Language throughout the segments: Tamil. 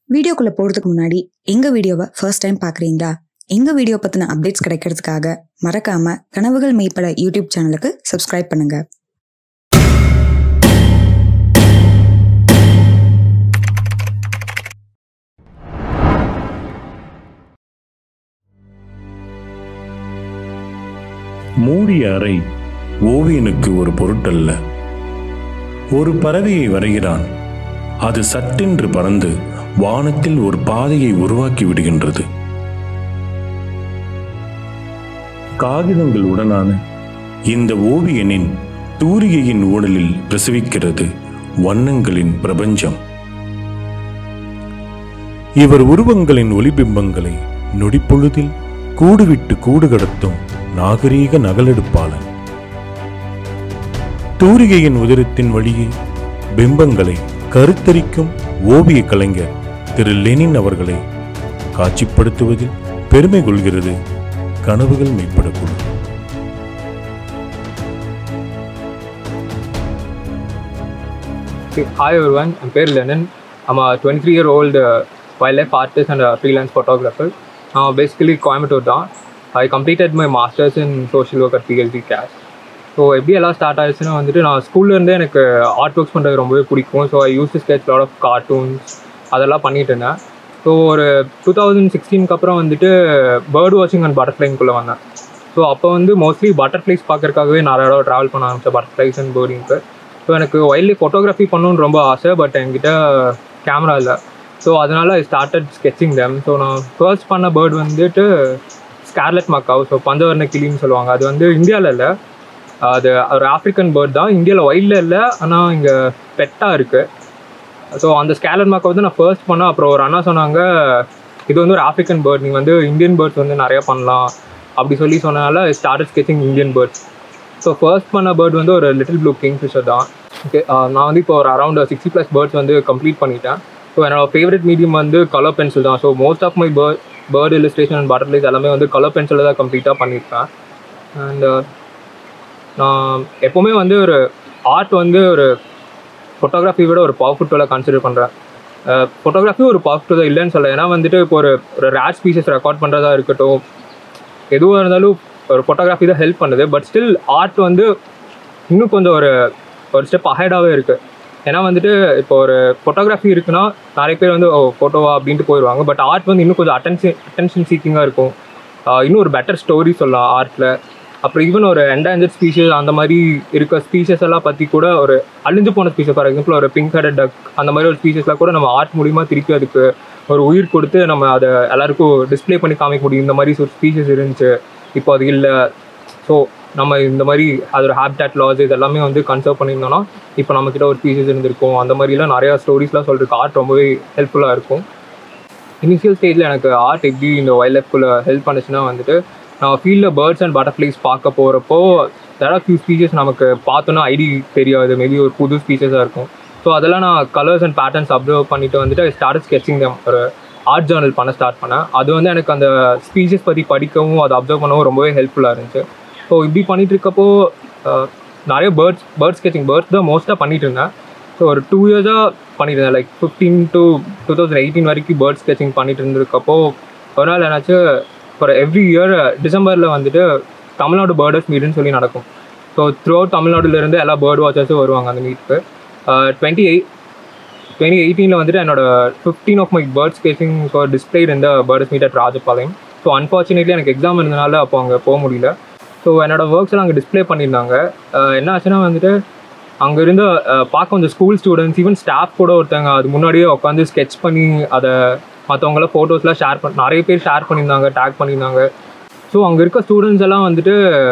வீடியோக்குள்ள போறதுக்கு முன்னாடி எங்க வீடியோவை ஃபர்ஸ்ட் டைம் பார்க்குறீங்களா எங்க வீடியோ பத்தின அப்டேட்ஸ் கிடைக்கிறதுக்காக மறக்காம கனவுகள் மெய்ப்பட யூடியூப் சேனலுக்கு சப்ஸ்கிரைப் பண்ணுங்க மூடிய அறை ஓவியனுக்கு ஒரு பொருட்டல்ல ஒரு பறவையை வரைகிறான் அது சட்டென்று பறந்து வானத்தில் ஒரு பாதையை உருவாக்கி விடுகின்றது காகிதங்கள் உடனான இந்த ஓவியனின் தூரிகையின் ஊடலில் பிரசவிக்கிறது வண்ணங்களின் பிரபஞ்சம் இவர் உருவங்களின் ஒளிபிம்பங்களை நொடிப்பொழுதில் கூடுவிட்டு கூடு கடத்தும் நாகரீக நகலெடுப்பாளன் தூரிகையின் உதிரத்தின் வழியே பிம்பங்களை கருத்தரிக்கும் ஓவிய கலைஞர் திரு லெனின் அவர்களை காட்சிப்படுத்துவதில் பெருமை கொள்கிறது கனவுகள் மேம்படக்குழு Hi everyone, I'm Per Lennon. I'm a 23 year old uh, wildlife artist and a freelance photographer. Uh, basically, Coimbatore தான் I completed my masters in social work at PLT case so எப்படி எல்லாம் ஸ்டார்ட் ஆயிடுச்சுன்னா வந்துட்டு நான் ஸ்கூல்லேருந்தே எனக்கு ஆர்ட் ஒர்க்ஸ் பண்ணுறது ரொம்பவே பிடிக்கும் so I used to sketch lot of cartoons அதெல்லாம் பண்ணிட்டு இருந்தேன் ஸோ ஒரு டூ தௌசண்ட் சிக்ஸ்டீனுக்கு அப்புறம் வந்துட்டு பேர்ட் வாட்சிங் அண்ட் பட்டர்ஃப்ளைங்குள்ளே வந்தேன் ஸோ அப்போ வந்து மோஸ்ட்லி பட்டர்ஃப்ளைஸ் பார்க்கறதுக்காகவே நிறைய இடம் ட்ராவல் பண்ண ஆரம்பிச்சேன் பட்டர்ஃப்ளைஸ் அண்ட் பேர்டிங்க்கு ஸோ எனக்கு வைல்ட் லைஃப் ஃபோட்டோகிராஃபி பண்ணணும்னு ரொம்ப ஆசை பட் என்கிட்ட கேமரா இல்லை ஸோ அதனால I started sketching them so நான் ஃபர்ஸ்ட் பண்ண பேர்ட் வந்துட்டு ஸ்கார்லெட் மக்காவ் ஸோ பஞ்சவர்ண கிளின்னு சொல்லுவாங்க அது வந்து இந்தியாவில் இல்லை அது ஒரு ஆஃப்ரிக்கன் பேர்ட் தான் இந்தியாவில் வைல்டில் இல்லை ஆனால் இங்கே பெட்டாக இருக்குது ஸோ அந்த ஸ்கேலட் மார்க்கை வந்து நான் ஃபர்ஸ்ட் பண்ணேன் அப்புறம் ஒரு அண்ணா சொன்னாங்க இது வந்து ஒரு ஆஃப்ரிக்கன் பேர்ட் நீங்கள் வந்து இந்தியன் பேர்ட்ஸ் வந்து நிறையா பண்ணலாம் அப்படி சொல்லி சொன்னனால started sketching Indian birds so first பண்ண பேர்ட் வந்து ஒரு லிட்டில் ப்ளூ கிங் ஃபிஷர் தான் ஓகே நான் வந்து இப்போ ஒரு அரௌண்ட் சிக்ஸ்டி ப்ளஸ் பேர்ட்ஸ் வந்து கம்ப்ளீட் பண்ணிட்டேன் ஸோ என்னோட ஃபேவரட் மீடியம் வந்து கலர் பென்சில் தான் so most of my bird bird illustration and butterflies எல்லாமே வந்து கலர் பென்சிலில் தான் கம்ப்ளீட்டாக பண்ணியிருப்பேன் அண்ட் நான் எப்போவுமே வந்து ஒரு ஆர்ட் வந்து ஒரு ஃபோட்டோகிராஃபி விட ஒரு பவர்ஃபுல் டூலாக கன்சிடர் பண்ணுறேன் ஃபோட்டோகிராஃபி ஒரு பவர்ஃபுல் தான் இல்லைன்னு சொல்ல ஏன்னா வந்துட்டு இப்போ ஒரு ஒரு ரேட் ஸ்பீசஸ் ரெக்கார்ட் பண்ணுறதா இருக்கட்டும் எதுவாக இருந்தாலும் ஒரு ஃபோட்டோகிராஃபி தான் ஹெல்ப் பண்ணுது பட் ஸ்டில் ஆர்ட் வந்து இன்னும் கொஞ்சம் ஒரு ஒரு ஸ்டெப் அஹெடாகவே இருக்குது ஏன்னா வந்துட்டு இப்போ ஒரு ஃபோட்டோகிராஃபி இருக்குன்னா நிறைய பேர் வந்து ஓ ஃபோட்டோவா அப்படின்ட்டு போயிடுவாங்க பட் ஆர்ட் வந்து இன்னும் கொஞ்சம் அட்டென்ஷன் அட்டென்ஷன் சீக்கிங்காக இருக்கும் ஆஹ் இன்னும் ஒரு பெட்டர் ஸ்டோரி சொல்லலாம் ஆர்ட்டில் அப்புறம் ஈவன் ஒரு என்டாஞ்சர் ஸ்பீஷஸ் அந்த மாதிரி இருக்க ஸ்பீஷஸ் எல்லாம் பற்றி கூட ஒரு அழிஞ்சு போன ஸ்பீஷஸ் ஃபார் எக்ஸாம்பிள் ஒரு பிங்க் ஹெடட் டக் அந்த மாதிரி ஒரு ஸ்பீஷஸ்லாம் கூட நம்ம ஆர்ட் மூலிமா திருப்பி அதுக்கு ஒரு உயிர் கொடுத்து நம்ம அதை எல்லாருக்கும் டிஸ்ப்ளே பண்ணி காமிக்க முடியும் இந்த மாதிரி ஒரு ஸ்பீஷஸ் இருந்துச்சு இப்போ அது இல்லை ஸோ நம்ம இந்த மாதிரி அதோட ஹேபிட்டாட் லாஸ் இது எல்லாமே வந்து கன்சர்வ் பண்ணியிருந்தோம்னா இப்போ நம்மக்கிட்ட ஒரு ஸ்பீஷஸ் இருந்திருக்கும் அந்த மாதிரிலாம் நிறையா ஸ்டோரிஸ்லாம் சொல்கிறதுக்கு ஆர்ட் ரொம்பவே ஹெல்ப்ஃபுல்லாக இருக்கும் இனிஷியல் ஸ்டேஜில் எனக்கு ஆர்ட் எப்படி இந்த வைல்ட் லைஃப்குள்ளே ஹெல்ப் பண்ணுச்சுன்னா வந்துட்டு நான் ஃபீல்டில் பேர்ட்ஸ் அண்ட் பட்டர்ஃப்ளைஸ் பார்க்க போகிறப்போ தேர் ஃபியூ ஸ்பீச்சஸ் நமக்கு பார்த்தோன்னா ஐடி தெரியாது மேபி ஒரு புது ஸ்பீச்சஸாக இருக்கும் ஸோ அதெல்லாம் நான் கலர்ஸ் அண்ட் பேட்டர்ன்ஸ் அப்சர்வ் பண்ணிட்டு வந்துட்டு ஸ்டார்ட் ஸ்கெச்சிங் ஒரு ஆர்ட் ஜேர்னல் பண்ண ஸ்டார்ட் பண்ணேன் அது வந்து எனக்கு அந்த ஸ்பீச்சஸ் பற்றி படிக்கவும் அதை அப்சர்வ் பண்ணவும் ரொம்பவே ஹெல்ப்ஃபுல்லாக இருந்துச்சு ஸோ இப்படி பண்ணிட்டு இருக்கப்போ அஹ், நிறைய பேர்ட்ஸ் பேர்ட் ஸ்கெச்சிங் பேர்ட்ஸ் தான் மோஸ்ட்டாக பண்ணிட்டு இருந்தேன் ஸோ ஒரு டூ இயர்ஸாக பண்ணிட்டு இருந்தேன் like fifteen to two thousand eighteen வரைக்கும் பேர்ட் ஸ்கெச்சிங் பண்ணிட்டு இருந்திருக்கப்போ ஒரு நாள் என்னாச்சு ஃபார் எவ்ரி இயர் டிசம்பரில் வந்துட்டு தமிழ்நாடு பேர்டர்ஸ் மீட்னு சொல்லி நடக்கும் ஸோ த்ரூ அவுட் தமிழ்நாடுலேருந்து எல்லா பேர்ட் வாட்சர்ஸும் வருவாங்க அந்த மீட்டுக்கு டுவெண்ட்டி எயிட் டுவெண்ட்டி எயிட்டீனில் வந்துட்டு என்னோட fifteen of my bird sketching so display இருந்த birds meet at Rajapalayam so unfortunately எனக்கு எக்ஸாம் இருந்தனால அப்போ அங்கே போக முடியல ஸோ என்னோட ஒர்க்ஸ் எல்லாம் அங்கே டிஸ்ப்ளே பண்ணியிருந்தாங்க அஹ் என்ன ஆச்சுன்னா வந்துட்டு அங்கே இருந்த அஹ், பார்க்க கொஞ்சம் ஸ்கூல் ஸ்டூடெண்ட்ஸ் ஈவன் ஸ்டாஃப் கூட ஒருத்தங்க அது முன்னாடியே உட்காந்து ஸ்கெச் பண்ணி அதை மற்றவங்களாம் ஃபோட்டோஸ்லாம் ஷேர் பண்ண நிறைய பேர் ஷேர் பண்ணியிருந்தாங்க டேக் பண்ணியிருந்தாங்க ஸோ அங்கே இருக்க ஸ்டூடெண்ட்ஸ் எல்லாம் வந்துட்டு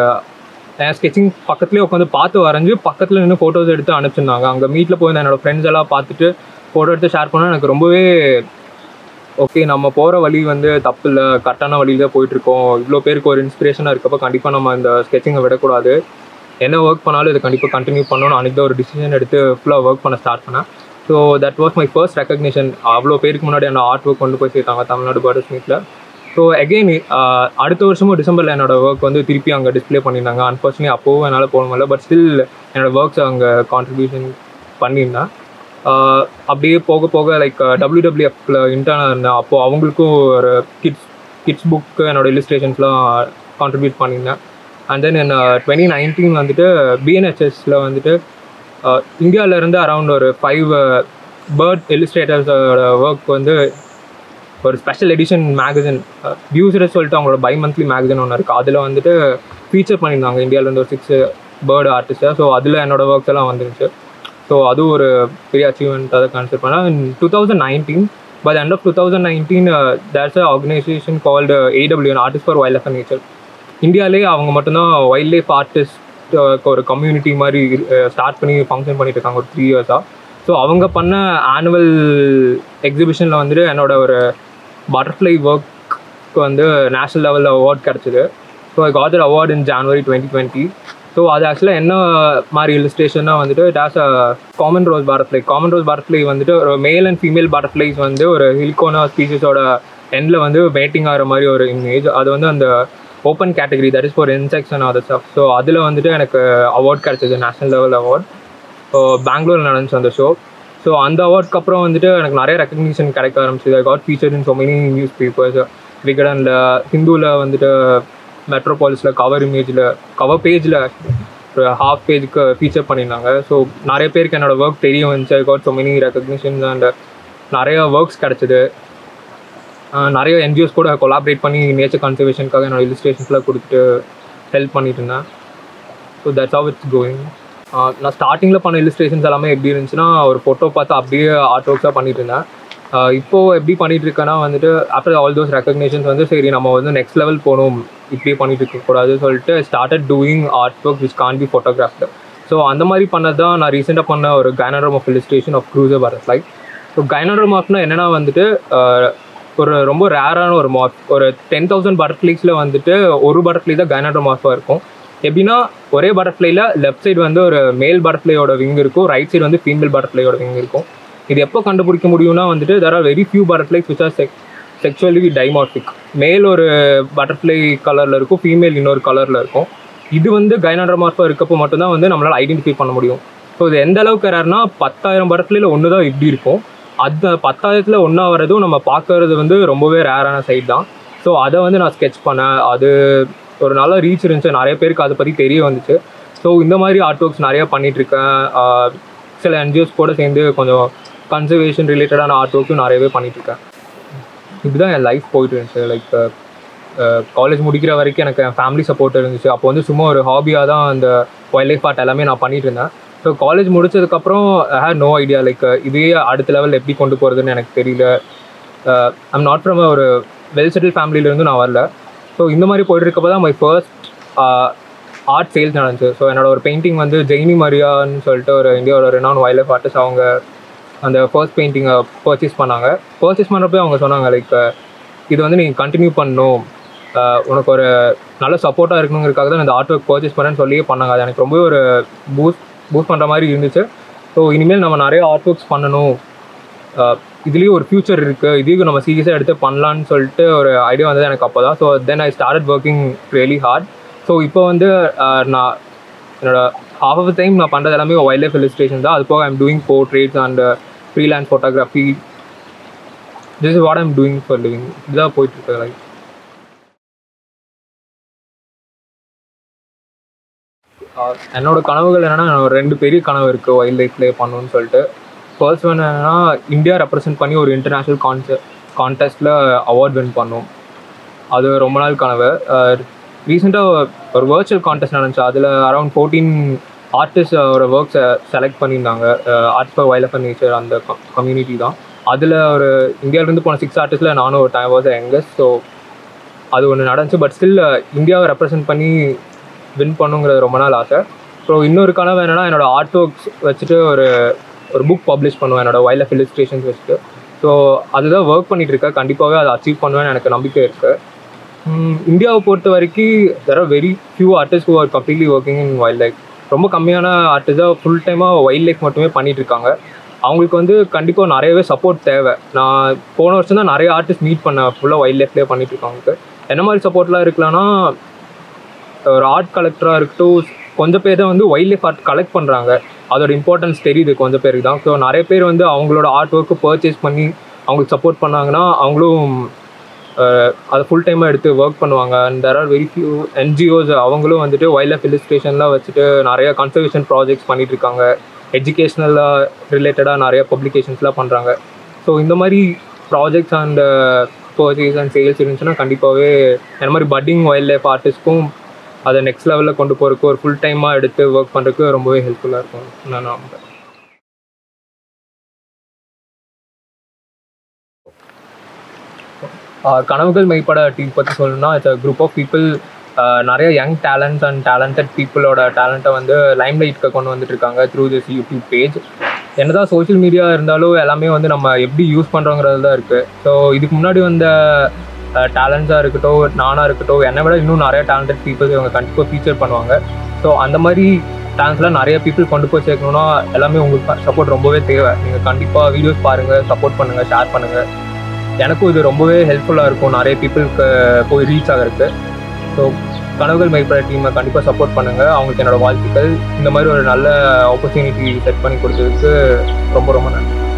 என் ஸ்கெச்சிங் பக்கத்துலேயே உட்காந்து பார்த்து வரைஞ்சி பக்கத்தில் நின்று ஃபோட்டோஸ் எடுத்து அனுப்பிச்சிருந்தாங்க அங்கே மீட்டில் போய் என்னோட ஃப்ரெண்ட்ஸ் எல்லாம் பார்த்துட்டு ஃபோட்டோ எடுத்து ஷேர் பண்ணால் எனக்கு ரொம்பவே ஓகே நம்ம போகிற வழி வந்து தப்பு இல்லை கரெக்டான வழியில் தான் போயிட்டுருக்கோம் இவ்வளோ பேருக்கு ஒரு இன்ஸ்பிரேஷனாக இருக்கப்போ கண்டிப்பாக நம்ம இந்த ஸ்கெச்சிங்கை விடக்கூடாது என்ன ஒர்க் பண்ணாலும் இதை கண்டிப்பாக கண்டினியூ பண்ணணும்னு அன்றைக்கி தான் ஒரு டிசிஷன் எடுத்து ஃபுல்லாக ஒர்க் பண்ண ஸ்டார்ட் பண்ணேன் so that was my first recognition அவ்வளோ பேருக்கு முன்னாடி என்ன ஆர்ட் ஒர்க் கொண்டு போய் சேர்த்தாங்க தமிழ்நாடு பேர்டர்ஸ் மீட்டில் ஸோ அகெயின் அடுத்த வருஷமும் டிசம்பரில் என்னோட ஒர்க் வந்து திருப்பி அங்கே டிஸ்ப்ளே பண்ணியிருந்தாங்க அன்ஃபார்ச்சுனேட் அப்போவும் என்னால் போக முடியல பட் ஸ்டில் என்னோட ஒர்க்ஸ் அங்கே கான்ட்ரிபியூஷன் பண்ணியிருந்தேன் ஆஹ் அப்படியே போக போக லைக் டபிள்யூடபிள்யூஎஃப்ல இன்டர்னாக இருந்தேன் அப்போது அவங்களுக்கும் ஒரு கிட்ஸ் கிட்ஸ் புக்கு என்னோட இல்லுஸ்ட்ரேஷன்ஸ்லாம் கான்ட்ரிபியூட் பண்ணியிருந்தேன் அண்ட் தென் என்ன டுவெண்ட்டி நைன்டீன் வந்துட்டு பிஎன்ஹெச்எஸில் வந்துட்டு இந்தியாவிலேருந்து இருந்து அரவுண்ட் ஒரு ஃபைவ் பேர்ட் இல்லுஸ்ட்ரேட்டர்ஸோட ஒர்க் வந்து ஒரு ஸ்பெஷல் எடிஷன் மேகசின் வியூஸரை சொல்லிட்டு அவங்களோட பை மந்த்லி மேகசின் ஒன்று இருக்குது அதில் வந்துட்டு ஃபீச்சர் பண்ணியிருந்தாங்க இந்தியாவிலேருந்து ஒரு சிக்ஸ் பேர்டு ஆர்டிஸ்ட்டை ஸோ அதில் என்னோட ஒர்க்ஸ் எல்லாம் வந்துருச்சு ஸோ அது ஒரு பெரிய அச்சீவ்மெண்ட் அதை கன்சிடர் பண்ணேன் two thousand nineteen by the end of two thousand nineteen there's a organization called AW artist for wildlife and nature இந்தியாவிலே அவங்க மட்டும்தான் வைல்ட் லைஃப் ஆர்டிஸ்ட் ஒரு கம்யூனிட்டி மாதிரி ஸ்டார்ட் பண்ணி ஃபங்க்ஷன் பண்ணிட்டு இருக்காங்க ஒரு த்ரீ இயர்ஸாக ஸோ அவங்க பண்ண ஆனுவல் எக்ஸிபிஷனில் வந்துட்டு என்னோட ஒரு பட்டர்ஃப்ளை ஒர்க்கு வந்து நேஷ்னல் லெவலில் அவார்ட் கிடச்சிது so I got award in January twenty twenty so அது ஆக்சுவலாக என்ன மாதிரி இல்லுஸ்ட்ரேஷன்னா வந்துட்டு it as a common rose butterfly common rose butterfly வந்துட்டு ஒரு மேல் அண்ட் ஃபீமேல் பட்டர்ஃப்ளைஸ் வந்து ஒரு ஹில்கோனா ஸ்பீஷஸோட எண்டில் வந்து மேட்டிங் ஆகிற மாதிரி ஒரு இமேஜ் அது வந்து அந்த open category that is for insects and other stuff so அதில் வந்துட்டு எனக்கு அவார்ட் கிடச்சிது நேஷனல் லெவல் அவார்ட் ஸோ பெங்களூரில் நடந்துச்சு அந்த ஷோ ஸோ அந்த அவார்ட்க்கு அப்புறம் வந்துட்டு எனக்கு நிறைய ரெக்கக்னிஷன் கிடைக்க ஆரம்பிச்சது I got feature in so many newspapers விகடனில் ஹிந்துவில் வந்துட்டு மெட்ரோபாலிஸில் கவர் இமேஜில் கவர் பேஜில் ஒரு ஹாஃப் பேஜுக்கு ஃபீச்சர் பண்ணியிருந்தாங்க ஸோ நிறைய பேருக்கு என்னோட ஒர்க் தெரிய வந்துச்சு I got so many recognitions and நிறைய ஒர்க்ஸ் கிடச்சிது நிறைய என்ஜிஓஸ் கூட கொலாபரேட் பண்ணி நேச்சர் கன்சர்வேஷனுக்காக என்னோட இல்லுஸ்ட்ரேஷன்ஸ்லாம் கொடுத்துட்டு ஹெல்ப் பண்ணிட்டு இருந்தேன் so that's how it's going நான் ஸ்டார்டிங்கில் பண்ண இல்லுஸ்ட்ரேஷன்ஸ் எல்லாமே எப்படி இருந்துச்சுன்னா ஒரு ஃபோட்டோ பார்த்து அப்படியே ஆர்ட் ஒர்க்ஸாக பண்ணிட்டு இருந்தேன் இப்போது எப்படி பண்ணிட்டு இருக்கேன்னா வந்துட்டு ஆஃப்டர் ஆல் தோஸ் ரெக்கக்னேஷன்ஸ் வந்து சரி நம்ம வந்து நெக்ஸ்ட் லெவல் போகணும் இப்படியே பண்ணிட்டு இருக்கக்கூடாது சொல்லிட்டு started doing art work which can be photographed so அந்த மாதிரி பண்ணது தான் நான் ரீசெண்டாக பண்ண ஒரு கைனரம் of illustration of cruiser butterfly so கைனரம் ஆஃப்னா என்னென்னா வந்துட்டு ஒரு ரொம்ப ரேரான ஒரு மார்க் ஒரு டென் தௌசண்ட் பட்டர்ஃப்ளைஸில் வந்துட்டு ஒரு பட்டர்ஃப்ளை தான் கைனரம் மார்க்காக இருக்கும் எப்படின்னா ஒரே பட்டர்ஃப்ளைல லெஃப்ட் சைடு வந்து ஒரு மேல் பட்டர்ஃப்ளையோட விங் இருக்கும் ரைட் சைடு வந்து ஃபீமேல் பட்டர்ஃப்ளையோட விங் இருக்கும் இது எப்போ கண்டுபிடிக்க முடியும்னா வந்துட்டு there are very few butterflies which are sex sexually dimorphic male ஒரு பட்டர்ஃப்ளை கலரில் இருக்கும் ஃபீமேல் இன்னொரு கலரில் இருக்கும் இது வந்து கைனட்ரமார்ஃபாக இருக்கப்போ மட்டும்தான் வந்து நம்மளால் ஐடென்டிஃபை பண்ண முடியும் ஸோ இது எந்த அளவுக்கு ரேர்னா பத்தாயிரம் பட்டர்ஃப்ளைல ஒன்று தான் இப்படி இருக்கும் அந்த பத்தாயிரத்தில் ஒன்றா வரதும் நம்ம பார்க்கறது வந்து ரொம்பவே ரேரான சைட் தான் ஸோ அதை வந்து நான் ஸ்கெச் பண்ணேன் அது ஒரு நல்ல ரீச் இருந்துச்சு நிறைய பேருக்கு அதை பற்றி தெரிய வந்துச்சு ஸோ இந்த மாதிரி ஆர்ட் ஒர்க்ஸ் நிறையா பண்ணிகிட்ருக்கேன் சில என்ஜிஓஸ் கூட சேர்ந்து கொஞ்சம் கன்சர்வேஷன் ரிலேட்டடான ஆர்ட் ஒர்க்கும் நிறையவே பண்ணிகிட்ருக்கேன் இப்படிதான் என் லைஃப் போயிட்டு இருந்துச்சு லைக் காலேஜ் முடிக்கிற வரைக்கும் எனக்கு என் ஃபேமிலி சப்போர்ட் இருந்துச்சு அப்போ வந்து சும்மா ஒரு ஹாபியாக தான் அந்த வைல்ட் லைஃப் ஆர்ட் எல்லாமே நான் பண்ணிட்டு இருந்தேன் ஸோ காலேஜ் முடிச்சதுக்கப்புறம் I had no idea like இதே அடுத்த லெவல் எப்படி கொண்டு போகிறதுன்னு எனக்கு தெரியல ஐம் நாட் ஃப்ரம் ஒரு வெல் செட்டில் ஃபேமிலியிலேருந்து நான் வரல ஸோ இந்த மாதிரி போயிட்டு இருக்கப்போ தான் மை ஃபர்ஸ்ட் ஆர்ட் சேல்ஸ் நடந்துச்சு ஸோ என்னோட ஒரு பெயிண்டிங் வந்து ஜெய்னி மரியான்னு சொல்லிட்டு ஒரு இந்தியாவோட ரெனான் வைல்ட் லைஃப் ஆர்டிஸ்ட் அவங்க அந்த ஃபர்ஸ்ட் பெயிண்டிங்கை பர்ச்சேஸ் பண்ணாங்க பர்ச்சேஸ் பண்ணுறப்போ அவங்க சொன்னாங்க லைக் இது வந்து நீங்கள் கண்டினியூ பண்ணணும் உனக்கு ஒரு நல்ல சப்போர்ட்டாக இருக்கணுங்கிறதுக்காக தான் இந்த ஆர்ட் ஒர்க் பர்ச்சேஸ் பண்ணேன்னு சொல்லியே பண்ணாங்க அது எனக்கு ரொம்பவே ஒரு பூஸ்ட் பூஸ்ட் பண்ணுற மாதிரி இருந்துச்சு ஸோ இனிமேல் நம்ம நிறைய ஆர்ட் ஒர்க்ஸ் பண்ணணும் இதுலேயும் ஒரு ஃப்யூச்சர் இருக்குது இதையும் நம்ம சீரியஸாக எடுத்து பண்ணலான்னு சொல்லிட்டு ஒரு ஐடியா வந்தது எனக்கு அப்போ தான் so then I started working really hard so இப்போ வந்து நான் என்னோட ஹாஃப் ஆஃப் டைம் நான் பண்ணுறது எல்லாமே வைல்ட் லைஃப் இல்லுஸ்ட்ரேஷன் தான் அது போக I'm doing portraits and freelance photography this is what I'm doing for living இதுதான் போயிட்டுருக்கு லைக் என்னோட கனவுகள் என்னென்னா ஒரு ரெண்டு பெரிய கனவு இருக்குது வைல்ட் லைஃப்லேயே பண்ணணும்னு சொல்லிட்டு ஃபர்ஸ்ட் ஒன் என்னென்னா இந்தியா ரெப்ரசென்ட் பண்ணி ஒரு இன்டர்நேஷ்னல் கான்செ கான்டெஸ்ட்டில் அவார்ட் வின் பண்ணோம் அது ரொம்ப நாள் கனவு ரீசெண்டாக ஒரு வர்ச்சுவல் கான்டெஸ்ட் நடந்துச்சு அதில் அரௌண்ட் ஃபோர்டீன் ஆர்டிஸ்ட் ஒரு ஒர்க்ஸை செலக்ட் பண்ணியிருந்தாங்க art for wild of nature அந்த கம்யூனிட்டி தான் அதில் ஒரு இந்தியாவிலேருந்து போன சிக்ஸ் ஆர்டிஸ்டில் நானும் ஒரு டைம் வாஸ் யங்கஸ்ட் ஸோ அது ஒன்று நடந்துச்சு பட் ஸ்டில் இந்தியாவை ரெப்ரசென்ட் பண்ணி வின் பண்ணுங்கிறது ரொம்ப நாள் ஆசை ஸோ இன்னொரு கனவு என்னென்னா என்னோடய ஆர்ட் ஒர்க்ஸ் வச்சுட்டு ஒரு ஒரு புக் பப்ளிஷ் பண்ணுவேன் என்னோட வைல்ட் லைஃப் இல்லுஸ்ட்ரேஷன்ஸ் வச்சுட்டு ஸோ அதுதான் ஒர்க் பண்ணிட்டு இருக்கேன் கண்டிப்பாகவே அதை அச்சீவ் பண்ணுவேன்னு எனக்கு நம்பிக்கை இருக்குது இந்தியாவை பொறுத்த வரைக்கும் there are very few artist who are completely working in wildlife ரொம்ப கம்மியான ஆர்டிஸ்டாக ஃபுல் டைமாக வைல்ட் லைஃப் மட்டுமே பண்ணிட்டு இருக்காங்க அவங்களுக்கு வந்து கண்டிப்பாக நிறையவே சப்போர்ட் தேவை நான் போன வருஷம் தான் நிறைய ஆர்டிஸ்ட் மீட் பண்ணேன் ஃபுல்லாக வைல்ட் லைஃப்லேயே பண்ணிட்டு இருக்காங்க என்ன மாதிரி சப்போர்ட்லாம் இருக்கலாம்னா ஒரு ஆர்ட் கலெக்டராக இருக்கட்டும் கொஞ்சம் பேர் தான் வந்து வைல்ட் லைஃப் ஆர்ட் கலெக்ட் பண்ணுறாங்க அதோட இம்பார்ட்டன்ஸ் தெரியுது கொஞ்சம் பேருக்கு தான் ஸோ நிறைய பேர் வந்து அவங்களோட ஆர்ட் ஒர்க்கு பர்ச்சேஸ் பண்ணி அவங்களுக்கு சப்போர்ட் பண்ணாங்கன்னா அவங்களும் அஹ், அதை ஃபுல் டைமாக எடுத்து ஒர்க் பண்ணுவாங்க and there are very few NGOs அவங்களும் வந்துட்டு வைல்ட் லைஃப் இல்லுஸ்ட்ரேஷன்லாம் வச்சுட்டு நிறைய கன்சர்வேஷன் ப்ராஜெக்ட்ஸ் பண்ணிட்டு இருக்காங்க எஜுகேஷ்னலாக ரிலேட்டடாக நிறைய பப்ளிகேஷன்ஸ்லாம் பண்ணுறாங்க ஸோ இந்த மாதிரி projects and purchase and sales இருந்துச்சுன்னா கண்டிப்பாகவே இந்த மாதிரி பட்டிங் வைல்ட் லைஃப் ஆர்டிஸ்ட்க்கும் அதை நெக்ஸ்ட் லெவலில் கொண்டு போகிறதுக்கு ஒரு ஃபுல் டைமாக எடுத்து ஒர்க் பண்ணுறதுக்கு ரொம்பவே ஹெல்ப்ஃபுல்லாக இருக்கும் நான் நம்புறேன் ஆஹ் கனவுகள் மெய்ப்பட டீம் பற்றி சொல்லணும்னா இட்ஸ் குரூப் ஆஃப் பீப்புள் நிறைய யங் டேலண்ட்ஸ் அண்ட் டேலண்டட் பீப்புளோட டேலண்ட்டை வந்து லைம் லைட்க்கு கொண்டு வந்துட்டு இருக்காங்க த்ரூ திஸ் யூடியூப் பேஜ் என்னதான் சோஷியல் மீடியா இருந்தாலும் எல்லாமே வந்து நம்ம எப்படி யூஸ் பண்ணுறோங்கிறது தான் இருக்குது ஸோ இதுக்கு முன்னாடி வந்த டேலண்ட்ஸாக இருக்கட்டும் நானாக இருக்கட்டும் என்னை விட இன்னும் நிறைய டேலண்டட் பீப்புள்ஸ் இவங்க கண்டிப்பாக ஃபீச்சர் பண்ணுவாங்க ஸோ அந்த மாதிரி டேலண்ட்ஸ்லாம் நிறைய பீப்புள் கொண்டு போய் சேர்க்கணும்னா எல்லாமே உங்களுக்கு சப்போர்ட் ரொம்பவே தேவை நீங்கள் கண்டிப்பாக வீடியோஸ் பாருங்கள் சப்போர்ட் பண்ணுங்கள் ஷேர் பண்ணுங்கள் எனக்கும் இது ரொம்பவே ஹெல்ப்ஃபுல்லாக இருக்கும் நிறைய பீப்புளுக்கு போய் ரீச் ஆகிறதுக்கு ஸோ கனவுகள் மெய்ப்பட டீமை கண்டிப்பாக சப்போர்ட் பண்ணுங்கள் அவங்களுக்கு என்னோட வாழ்த்துக்கள் இந்த மாதிரி ஒரு நல்ல ஆப்பர்ச்சுனிட்டி செட் பண்ணி கொடுத்ததுக்கு ரொம்ப ரொம்ப நன்றி